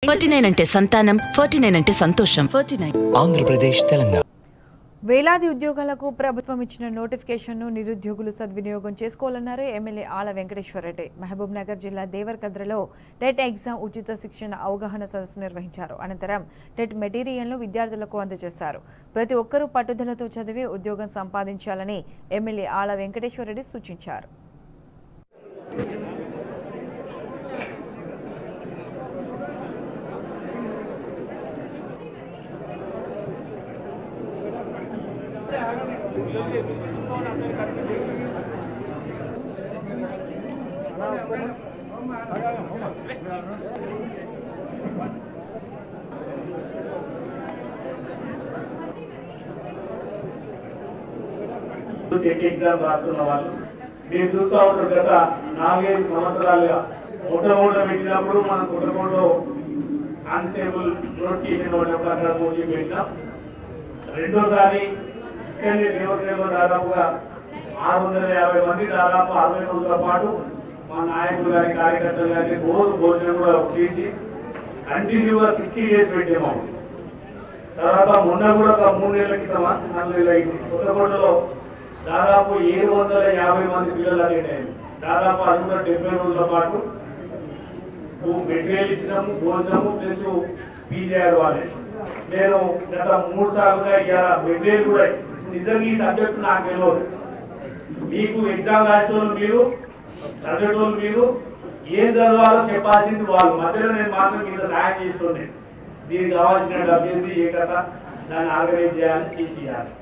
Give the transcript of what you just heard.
forty nine అంటే సంతానం forty nine అంటే సంతోషం ఫార్టీ నైన్ ఆంధ్రప్రదేశ్ తెలంగాణ వేలాది ఉద్యోగాలకు ప్రభుత్వం ఇచ్చిన నోటిఫికేషన్ను నిరుద్యోగులు సద్వినియోగం చేసుకోవాలన్నారు ఎమ్మెల్యే ఆల వెంకటేశ్వరరెడ్డి మహబూబ్ నగర్ జిల్లా దేవరకద్రలో టెట్ ఎగ్జామ్ ఉచిత శిక్షణ అవగాహన సదస్సు నిర్వహించారు అనంతరం టెట్ మెటీరియల్ను విద్యార్థులకు అందజేశారు ప్రతి ఒక్కరూ పట్టుదలతో చదివి ఉద్యోగం సంపాదించాలని ఎమ్మెల్యే ఆల వెంకటేశ్వరరెడ్డి సూచించారు టెక్ ఎగ్జామ్ రాస్తున్న వాళ్ళు మీరు చూస్తూ ఉంటారు గత నాలుగైదు సంవత్సరాలుగా మొట్టమొదట పెట్టినప్పుడు మన కుటుంబంలో కానిస్టేబుల్ నోటిఫికేషన్ ఒకటి అక్కడ పోటీ పెట్టినాం రెండోసారి ఇక్కడనే దేవతలో దాదాపుగా ఆరు వందల యాభై మంది దాదాపు అరవై రోజుల పాటు మా నాయకులు గారి కార్యకర్తలు గారి రోజు భోజనం కూడా చేసి కంటిన్యూగా సిక్స్టీ డేస్ పెట్టాము తర్వాత మొన్న కూడా ఒక మూడు నెలల క్రితం నాలుగు నెలల అయింది కొత్తకోటలో దాదాపు ఏడు వందల యాభై మంది పిల్లలు అటెండ్ అయ్యారు దాదాపు అది కూడా డెబ్బై రోజుల పాటు మెటీరియల్ ఇచ్చినాము భోజనము ప్లస్ పీజీఆర్ వాళ్ళే నేను గత మూడు సార్లుగా ఇవాళ మెటీరియల్ కూడా నిజంగా ఈ సబ్జెక్ట్ నాకు తెలియదు మీకు ఎగ్జామ్ రాసిన వాళ్ళు మీరు చదివేట వాళ్ళు మీరు ఏం చదవాలో చెప్పాల్సింది వాళ్ళు మధ్యలో నేను మాత్రం ఇంత సాయం చేస్తుండే దీనికి కావాల్సిన డబ్బు ఏంది ఏ కథ దాన్ని ఆర్గనైజ్ చేయాలి చేసి చేయాలి